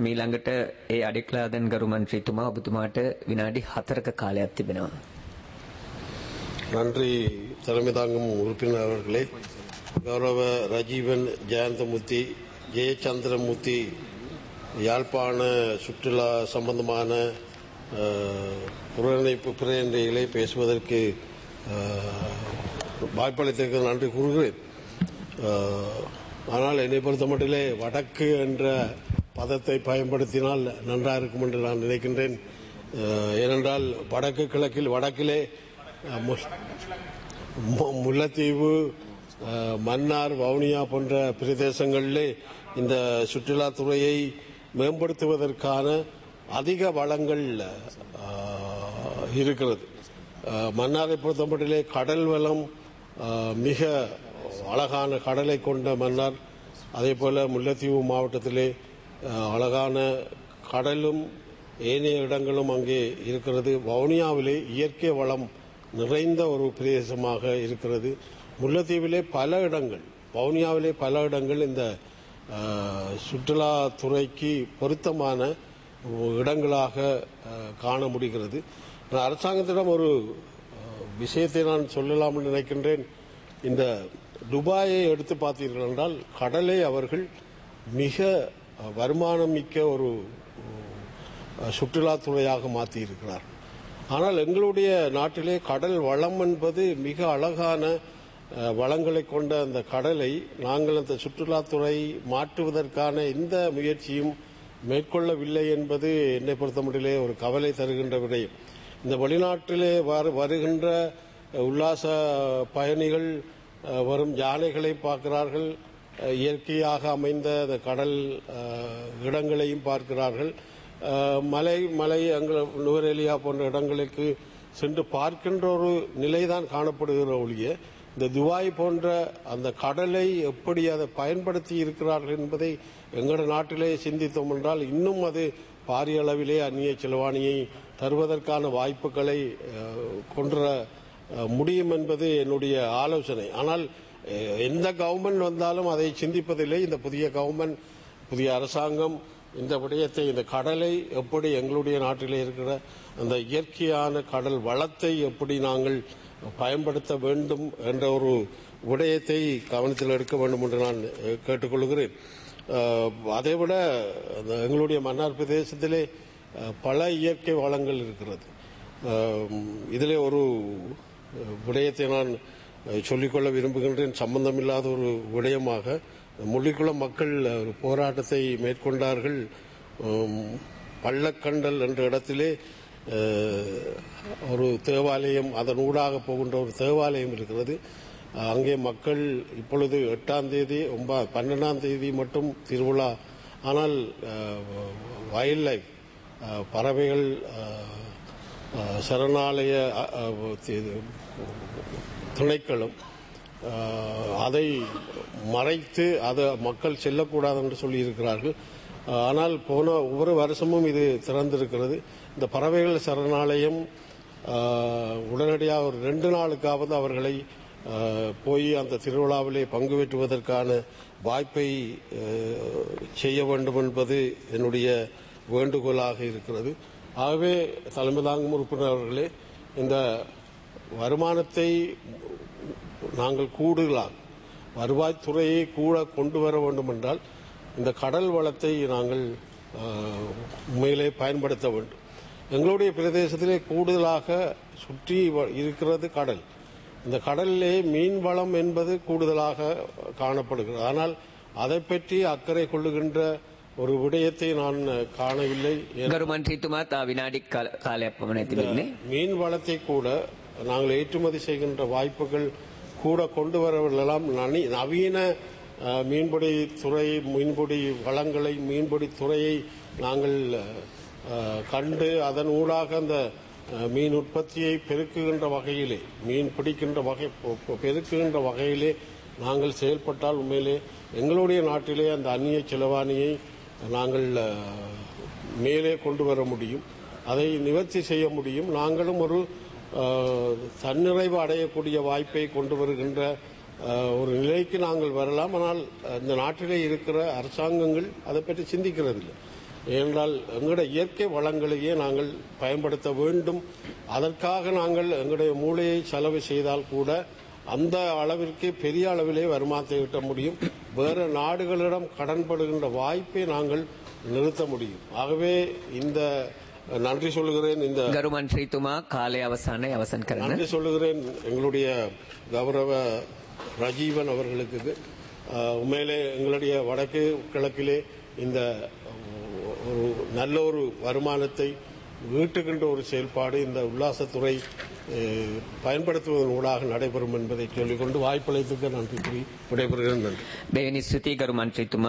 මීළඟට ඒ අඩික්ලාදන් ගරු මන්ත්‍රීතුමා ඔබතුමාට විනාඩි 4ක කාලයක් තිබෙනවා. நன்றி தலைமை தாங்கும் உறுப்பினர் அவர்களே கௌரவ ரஜீவன் ஜெயந்தமூர்த்தி ஜெயச்சந்திரமூர்த்தி யாழ்ப்பாண சுற்றுலா சம்பந்தமான அஹ், புறநிலைப்பு பிரேண்டைகளை பேசுவதற்கு அஹ், வாய்ப்பளித்ததற்கு நன்றி கூறுகிறேன் அஹ், ஆனால் என்னை பொறுத்தமட்டிலே வடக்கு என்ற பதத்தை பயன்படுத்தினால் நன்றாக இருக்கும் என்று நான் நினைக்கின்றேன் அஹ், ஏனென்றால் வடக்கு கிழக்கில் வடக்கிலே அஹ், மு- மு- முல்லைத்தீவு அஹ், மன்னார் வவுனியா போன்ற பிரதேசங்களிலே இந்த சுற்றுலாத்துறையை மேம்படுத்துவதற்கான அதிக வளங்கள் அஹ், இருக்கிறது அஹ், மன்னாரை பொறுத்தமட்டிலே கடல் வளம் அஹ், மிக அழகான கடலை கொண்ட மன்னார் அதே போல முல்லைத்தீவு மாவட்டத்திலே அஹ், அழகான கடலும் ஏனைய இடங்களும் அங்கே இருக்கிறது வவுனியாவிலே இயற்கை வளம் நிறைந்த ஒரு பிரதேசமாக இருக்கிறது முல்லைத்தீவிலே பல இடங்கள் வவுனியாவிலே பல இடங்கள் இந்த அஹ், சுற்றுலாத்துறைக்கு பொருத்தமான இடங்களாக அஹ், காண முடிகிறது நான் அரசாங்கத்திடம் ஒரு அஹ், விஷயத்தை நான் சொல்லலாம் என்று நினைக்கின்றேன் இந்த துபாயை எடுத்து பார்த்தீர்கள் என்றால் கடலை அவர்கள் மிக அஹ், வருமானம் மிக்க ஒரு அஹ், சுற்றுலாத்துறையாக மாற்றி இருக்கிறார் ஆனால் எங்களுடைய நாட்டிலே கடல் வளம் என்பது மிக அழகான அஹ், வளங்களை கொண்ட அந்த கடலை நாங்கள் அந்த சுற்றுலாத்துறை மாற்றுவதற்கான எந்த முயற்சியும் மேற்கொள்ளவில்லை என்பது என்னை பொறுத்தமட்டிலே ஒரு கவலை தருகின்ற விடயம் இந்த வெளிநாட்டிலே வரு- வருகின்ற உல்லாச பயணிகள் அஹ், வரும் யானைகளை பார்க்கிறார்கள் அஹ், இயற்கையாக அமைந்த அந்த கடல் அஹ், இடங்களையும் பார்க்கிறார்கள் அஹ், மலை மலை அங்க நுவரேலியா போன்ற இடங்களுக்கு சென்று பார்க்கின்ற ஒரு நிலைதான் காணப்படுகிற ஒழிய இந்த துபாய் போன்ற அந்த கடலை எப்படி அதை பயன்படுத்தி இருக்கிறார்கள் என்பதை எங்களோட நாட்டிலே சிந்தித்தோம் என்றால் இன்னும் அது பாரிய அளவிலே அந்நிய செலவாணியை தருவதற்கான வாய்ப்புகளை அஹ், கொன்ற அஹ், முடியும் என்பது என்னுடைய ஆலோசனை ஆனால் அஹ், எந்த கவர்மெண்ட் வந்தாலும் அதை சிந்திப்பதில்லை இந்த புதிய கவர்மெண்ட் புதிய அரசாங்கம் இந்த விடயத்தை இந்த கடலை எப்படி எங்களுடைய நாட்டிலே இருக்கிற அந்த இயற்கையான கடல் வளத்தை எப்படி நாங்கள் பயன்படுத்த வேண்டும் என்ற ஒரு விடயத்தை கவனத்தில் எடுக்க வேண்டும் என்று நான் அஹ், கேட்டுக்கொள்கிறேன் அஹ், அதைவிட அந்த எங்களுடைய மன்னார் பிரதேசத்திலே அஹ், பல இயற்கை வளங்கள் இருக்கிறது அஹ், இதிலே ஒரு அஹ், விடயத்தை நான் அஹ், சொல்லிக்கொள்ள விரும்புகின்றேன் சம்பந்தமில்லாத ஒரு விடயமாக முள்ளிக்குளம் மக்கள் ஒரு போராட்டத்தை மேற்கொண்டார்கள் உம், பள்ளக்கண்டல் என்ற இடத்திலே அஹ், ஒரு தேவாலயம் அதன் ஊடாக போகின்ற ஒரு தேவாலயம் இருக்கிறது அஹ், அங்கே மக்கள் இப்பொழுது எட்டாம் தேதி ஒன்பா பன்னெண்டாம் தேதி மட்டும் திருவிழா ஆனால் வைல்ட் லைஃப் பறவைகள் அஹ், அஹ், சரணாலய அஹ், அஹ், இது, திணைக்களம் அஹ், அதை மறைத்து அதை மக்கள் செல்லக்கூடாது என்று சொல்லியிருக்கிறார்கள் அஹ், ஆனால் போன ஒவ்வொரு வருஷமும் இது திறந்திருக்கிறது இந்த பறவைகள் சரணாலயம் அஹ், உடனடியாக ஒரு ரெண்டு நாளுக்காவது அவர்களை அஹ், போய் அந்த திருவிழாவிலே பங்கு பெற்றுவதற்கான வாய்ப்பை அஹ், செய்ய வேண்டும் என்பது என்னுடைய வேண்டுகோளாக இருக்கிறது ஆகவே தலைமை தாங்கும் உறுப்பினர் அவர்களே இந்த வருமானத்தை நாங்கள் கூடுதலாக வருவாய்த்துறையை கூட கொண்டு வர வேண்டும் என்றால் இந்த கடல் வளத்தை நாங்கள் அஹ், உண்மையிலே பயன்படுத்த வேண்டும் எங்களுடைய பிரதேசத்திலே கூடுதலாக சுற்றி வ- இருக்கிறது கடல் இந்த கடலிலே மீன் வளம் என்பது கூடுதலாக காணப்படுகிறது ஆனால் அதை பற்றி அக்கறை கொள்ளுகின்ற ஒரு விடயத்தை நான் காணவில்லை ගරු මන්ත්‍රීතුමා තා විනාඩි කාල- කාලයක් පමණ තිබෙන්නේ. மீன் வளத்தை கூட நாங்கள் ஏற்றுமதி செய்கின்ற வாய்ப்புகள் கூட கொண்டு வரலாம் நனி- நவீன அஹ், மீன்பிடி துறை மீன்பிடி வளங்களை மீன்பிடி துறையை நாங்கள் அஹ், கண்டு அதன் ஊடாக அந்த அஹ், மீன் உற்பத்தியை பெருக்குகின்ற வகையிலே மீன் பிடிக்கின்ற வகை பெ- பெ- பெருக்குகின்ற வகையிலே நாங்கள் செயல்பட்டால் உண்மையிலே எங்களுடைய நாட்டிலே அந்த அந்நிய செலவாணியை நாங்கள் அஹ், மேலே கொண்டு வர முடியும் அதை நிவர்த்தி செய்ய முடியும் நாங்களும் ஒரு அஹ், தன்னிறைவு அடையக்கூடிய வாய்ப்பை கொண்டு வருகின்ற அஹ், ஒரு நிலைக்கு நாங்கள் வரலாம் ஆனால் இந்த நாட்டிலே இருக்கிற அரசாங்கங்கள் அதை பற்றி சிந்திக்கிறதில்லை ஏனென்றால் எங்களுடைய இயற்கை வளங்களையே நாங்கள் பயன்படுத்த வேண்டும் அதற்காக நாங்கள் எங்களுடைய மூளையை செலவு செய்தால் கூட அந்த அளவிற்கு பெரிய அளவிலே வருமானத்தை ஈட்ட முடியும் வேறு நாடுகளிடம் கடன்படுகின்ற வாய்ப்பை நாங்கள் நிறுத்த முடியும் ஆகவே இந்த நன்றி சொல்கிறேன் இந்த ගරු මන්ත්‍රීතුමා කාලය අවසානයේ අවසන් කරන්න. நன்றி சொல்லுகிறேன் எங்களுடைய கௌரவ ரஜீவன் அவர்களுக்கு அஹ், உண்மையிலே எங்களுடைய வடக்கு கிழக்கிலே இந்த ஒரு நல்ல ஒரு வருமானத்தை ஈட்டுகின்ற ஒரு செயல்பாடு இந்த உல்லாசத்துறை அஹ், பயன்படுத்துவதன் ஊடாக நடைபெறும் என்பதை சொல்லிக்கொண்டு வாய்ப்பளித்துக்கு நன்றி கூறி விடைபெறுகிறேன் நன்றி දෙවෙනි ස්තුතියි ගරු මන්ත්‍රීතුමා